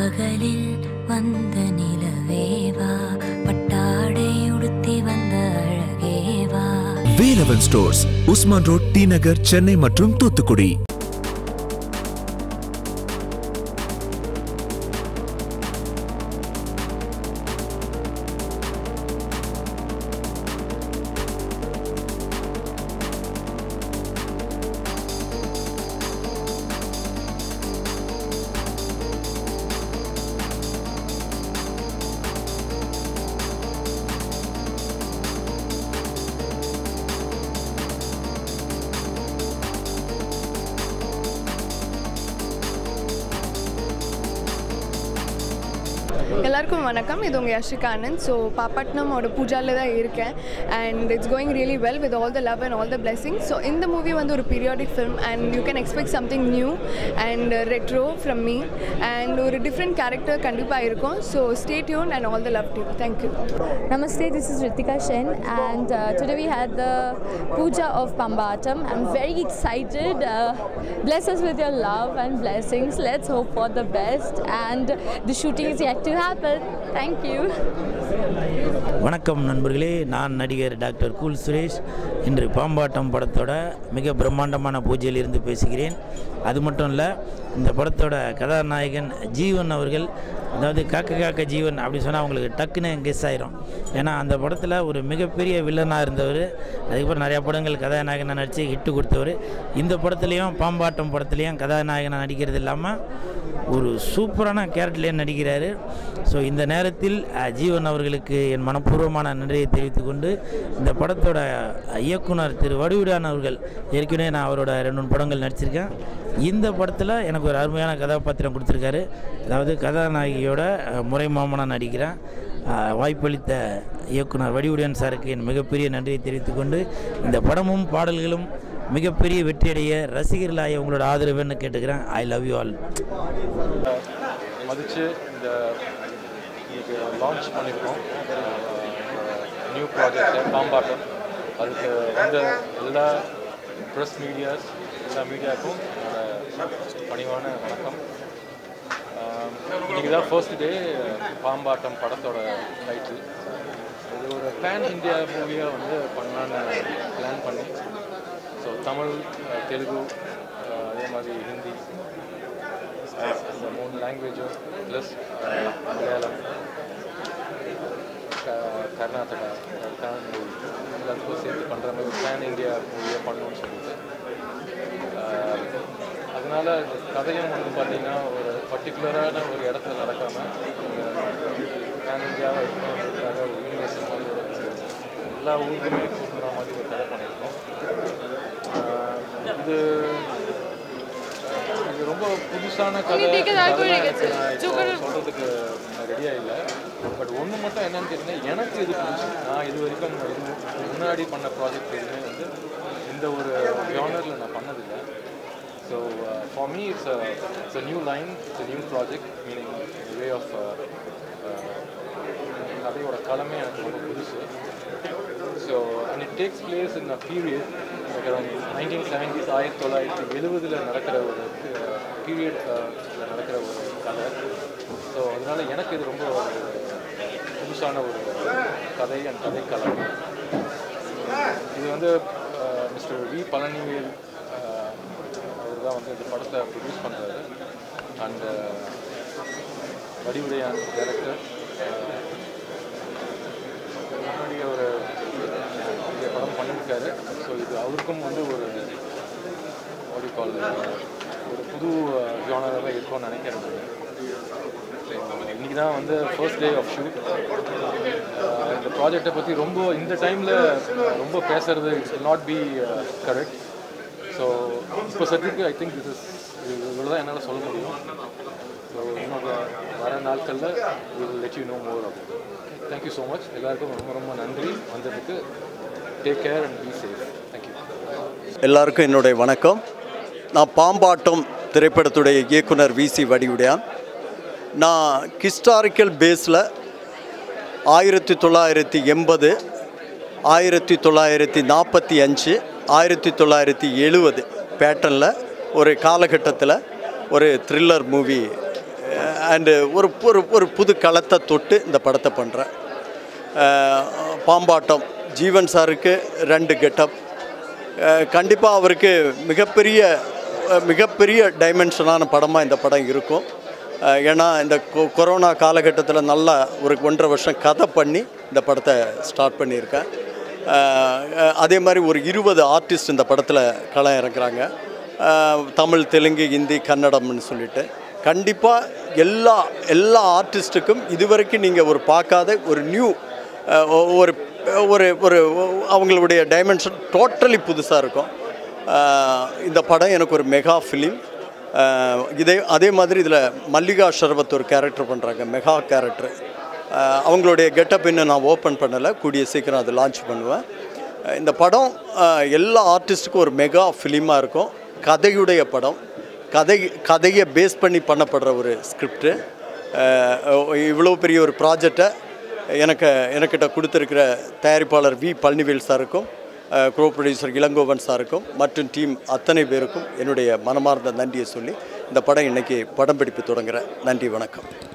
பகலில் வந்த நிலவேவா பட்டாடை உடுத்தி வந்த அழகேவா Velavan stores Usman road T Nagar Chennai மற்றும் தூத்துக்குடி எல்லாருக்கும் வணக்கம் இது உங்கள் யஷிகா ஆனந்த் ஸோ பாப்பட்னமோட பூஜாவில் தான் இருக்கேன் and it's going really well with all the love and all the blessing so இந்த மூவி வந்து ஒரு periodic film and you can expect something new and retro from me and ஒரு டிஃப்ரெண்ட் கேரக்டர் கண்டிப்பாக இருக்கும் so stay tune and all the love due thank you Namaste, this is Ritika Shen, and uh, today we had the puja of Pambatam. I'm very excited. Uh, bless us with your love and blessings. Let's hope for the best, and the shooting is yet to happen. Thank you. வணக்கம் நண்பர்களே நான் நடிகர் doctor cool Suresh இன்று பாம்பாட்டம் படத்தோட மிக பிரம்மாண்டமான பூஜையில் இருந்து பேசுகிறேன் அது மட்டும் இல்லை இந்த படத்தோட கதாநாயகன் ஜீவன் அவர்கள் அதாவது காக்க காக்க ஜீவன் அப்படி சொன்னால் அவங்களுக்கு டக்குன்னு கெஸ் ஆயிரும் ஏன்னா அந்த படத்தில் ஒரு மிகப்பெரிய வில்லனாக இருந்தவர் அதுக்கப்புறம் நிறையா படங்கள் கதாநாயகனாக நடித்து ஹிட்டு கொடுத்தவர் இந்த படத்துலேயும் பாம்பாட்டம் படத்துலேயும் கதாநாயகனாக நடிக்கிறது இல்லாமல் ஒரு சூப்பரான கேரக்டர்லேயே நடிக்கிறாரு ஸோ இந்த நேரத்தில் அஹ், ஜீவன் அவர்களுக்கு என் மனப்பூர்வமான நன்றியை தெரிவித்துக் கொண்டு இந்த படத்தோட இயக்குனர் திரு வடிவுடான் அவர்கள் ஏற்கனவே நான் அவரோட ரெண்டு மூணு படங்கள் நடிச்சிருக்கேன் இந்த படத்தில் எனக்கு ஒரு அருமையான கதாபாத்திரம் கொடுத்துருக்காரு அதாவது கதாநாயகியோட அஹ், முறை மாமனாக நடிக்கிறேன் அஹ், வாய்ப்பளித்த இயக்குனர் வடிவுடன் சாருக்கு என் மிகப்பெரிய நன்றியை தெரிவித்துக் கொண்டு இந்த படமும் பாடல்களும் மிகப்பெரிய வெற்றியடைய ரசிகர்களாய உங்களோட ஆதரவுன்னு கேட்டுக்கிறேன் ஐ லவ் யூ ஆல் மதித்து இந்த இன்னைக்கு லான்ச் பண்ணியிருக்கோம் நியூ ப்ராஜெக்டை பாம்பாட்டம் அதுக்கு வந்த எல்லா ப்ரெஸ் மீடியாஸ் எல்லா மீடியாவுக்கும் என்னோட பணிவான வணக்கம் ஆஹ் இன்னைக்கு தான் ஃபர்ஸ்ட் டே பாம்பாட்டம் படத்தோட டைட்டில் இது ஒரு பேன் இந்தியா மூவியாக வந்து பண்ணலான்னு பிளான் பண்ணி so Tamil ah, Telugu ah, அதே மாதிரி ஹிந்தி இந்த மூணு லாங்குவேஜும் ப்ளஸ் மலையாளம் க- கர்நாடகா தமிழ் எல்லாத்துக்கும் சேர்த்து பண்ணுற மாதிரி பேன் இந்தியா மூவியாக பண்ணணும்னு சொல்லிட்டு ஆஹ், அதனால கதையும் வந்து பார்த்திங்கன்னா ஒரு பர்டிகுலரான ஒரு இடத்துல நடக்காமல் பேன் இந்தியாவை இருக்கணுன்றதுக்காக ஒரு யூனிவர்சல் மாதிரி ஒரு எல்லா ஊருக்குமே கூப்பிட்ற மாதிரி ஒரு கதை பண்ணியிருக்கோம் ஆஹ், இது இது ரொம்ப புதுசான கதை அதெல்லாம் எனக்கு நான் இப்போ சொல்றதுக்கு நான் ரெடியாக இல்லை பட் ஒன்று மட்டும் என்னன்னு கேட்டிங்கன்னா எனக்கு இது புதுசு நான் இது வரைக்கும் இது முன்னாடி பண்ண ப்ராஜெக்ட் எதுவுமே வந்து இந்த ஒரு ஜானரில் நான் பண்ணதில்லை so for me it's it's a new line it's a new project meaning way of கதையோட களமே எனக்கு ரொம்ப புதுசு so and it takes place in a period nineteen seventies ஆயிரத்தி தொள்ளாயிரத்தி எழுபதில் நடக்கிற ஒரு பீரியட் நடக்கிற ஒரு கதை ஸோ அதனால எனக்கு இது ரொம்ப ஒரு புதுசான ஒரு கதை அண்ட் கதைக்களம் இது வந்து மிஸ்டர் வி பழனிவேல் அவர் தான் வந்து இந்த படத்தை ப்ரொடியூஸ் பண்ணுறாரு அண்ட் வடிவுடையான் டைரக்டர் முன்னாடி ஒரு இந்த படம் பண்ணியிருக்காரு ஸோ இது அவருக்கும் வந்து ஒரு ஒரு கால் ஒரு புது ஜானராக இருக்கும்னு நினைக்கிறேன் நான் இன்னைக்கு தான் வந்து ஃபர்ஸ்ட் டே ஆஃப் ஷூட் இந்த ப்ராஜெக்டை பற்றி ரொம்ப இந்த டைமில் ரொம்ப பேசுறது it's not be correct so இப்போ சத்திக்கு ஐ திங்க் திஸ் இஸ் இவ்வளோ தான் என்னால் சொல்ல முடியும் ஸோ இன்னொரு வர நாட்களில் will let you know more about thank you so much எல்லாருக்கும் ரொம்ப ரொம்ப நன்றி வந்ததுக்கு take care and be safe thank you எல்லாருக்கும் என்னுடைய வணக்கம் நான் பாம்பாட்டம் திரைப்படத்துடைய இயக்குனர் வி சி வடிவுடையான் நான் ஹிஸ்டாரிக்கல் பேஸில் ஆயிரத்தி தொள்ளாயிரத்தி எண்பது ஆயிரத்தி தொள்ளாயிரத்தி நாற்பத்தி அஞ்சு ஆயிரத்தி தொள்ளாயிரத்தி எழுபது பேட்டர்னில் ஒரு காலகட்டத்தில் ஒரு த்ரில்லர் மூவி அண்டு ஒரு ஒரு ஒரு புது களத்தை தொட்டு இந்த படத்தை பண்ணுறேன் பாம்பாட்டம் ஜீவன் சாருக்கு ரெண்டு கெட்டப் கண்டிப்பாக அவருக்கு மிகப்பெரிய அஹ், மிகப்பெரிய டைமென்ஷனான படமாக இந்த படம் இருக்கும் அஹ், ஏன்னா இந்த கொ- கொரோனா காலகட்டத்தில் நல்லா ஒரு ஒன்றரை வருஷம் கதை பண்ணி இந்த படத்தை ஸ்டார்ட் பண்ணியிருக்கேன் அஹ், அஹ், அதே மாதிரி ஒரு இருபது ஆர்டிஸ்ட் இந்த படத்தில் களம் இறங்குறாங்க அஹ், தமிழ் தெலுங்கு ஹிந்தி கன்னடம்னு சொல்லிட்டு கண்டிப்பாக எல்லா எல்லா ஆர்டிஸ்ட்டுக்கும் இதுவரைக்கும் நீங்கள் ஒரு பார்க்காத ஒரு நியூ ஒரு ஒரு ஒரு அவங்களுடைய டைமென்ஷன் டோட்டலி புதுசாக இருக்கும் அஹ், இந்த படம் எனக்கு ஒரு மெகா ஃபிலிம் இதே அதே மாதிரி இதில் மல்லிகா ஷர்வத் ஒரு கேரக்டர் பண்ணுறாங்க மெகா கேரக்டர் அவங்களுடைய கெட்டப் இன்னும் நான் ஓப்பன் பண்ணலை கூடிய சீக்கிரம் அதை லான்ச் பண்ணுவேன் அஹ், இந்த படம் அஹ், எல்லா ஆர்டிஸ்ட்டுக்கும் ஒரு மெகா ஃபிலிமாக இருக்கும் கதையுடைய படம் கதை கதையை பேஸ் பண்ணி பண்ணப்படுற ஒரு ஸ்கிரிப்டு இவ்வளோ பெரிய ஒரு ப்ராஜெக்டை எனக்கு எனக்கிட்ட கொடுத்துருக்கிற தயாரிப்பாளர் வி பழனிவேல் சாருக்கும் க்ரோ ப்ரொடியூசர் இளங்கோவன் சாருக்கும் மற்றும் டீம் அத்தனை பேருக்கும் என்னுடைய மனமார்ந்த நன்றியை சொல்லி இந்த படம் இன்னைக்கு படம் பிடிப்பு தொடங்குகிறேன் நன்றி வணக்கம்